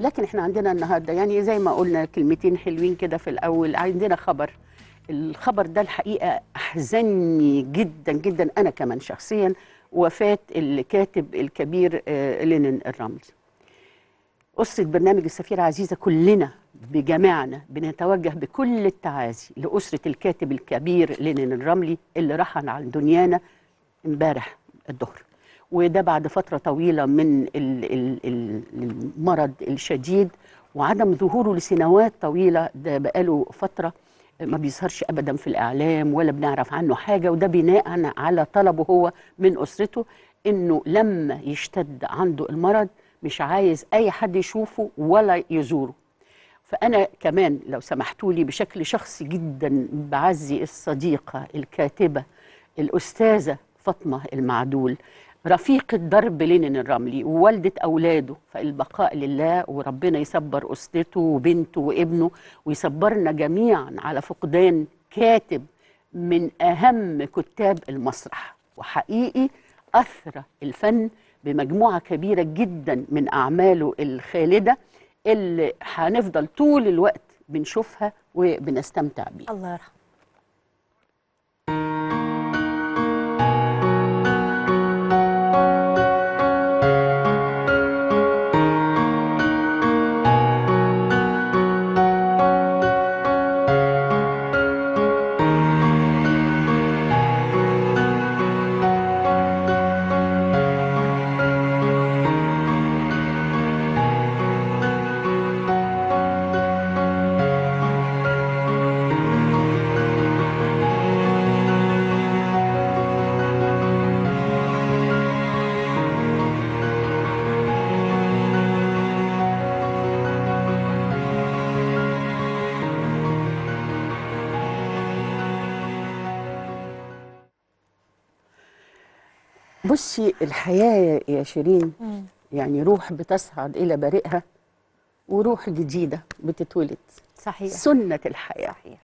لكن احنا عندنا النهارده يعني زي ما قلنا كلمتين حلوين كده في الاول عندنا خبر الخبر ده الحقيقه احزنني جدا جدا انا كمان شخصيا وفاه الكاتب الكبير آه، لينين الرملي أسرة برنامج السفيرة عزيزة كلنا بجميعنا بنتوجه بكل التعازي لأسرة الكاتب الكبير لينين الرملي اللي رحل عن دنيانا امبارح الظهر وده بعد فترة طويلة من ال- ال- ال- المرض الشديد وعدم ظهوره لسنوات طويلة ده بقاله فترة ما بيظهرش أبدا في الإعلام ولا بنعرف عنه حاجة وده بناء على طلبه هو من أسرته إنه لما يشتد عنده المرض مش عايز أي حد يشوفه ولا يزوره فأنا كمان لو سمحتوا لي بشكل شخصي جدا بعزي الصديقة الكاتبة الأستاذة فاطمة المعدول رفيقة درب لينين الرملي ووالدة أولاده فالبقاء لله وربنا يصبر أسرته وبنته وابنه ويصبرنا جميعا على فقدان كاتب من أهم كتاب المسرح وحقيقي أثرى الفن بمجموعة كبيرة جدا من أعماله الخالدة اللي هنفضل طول الوقت بنشوفها وبنستمتع بيها الله يرحمه بصي الحياة يا شيرين يعني روح بتصعد إلى بريئها وروح جديدة بتتولد صحيح سنة الحياة صحيح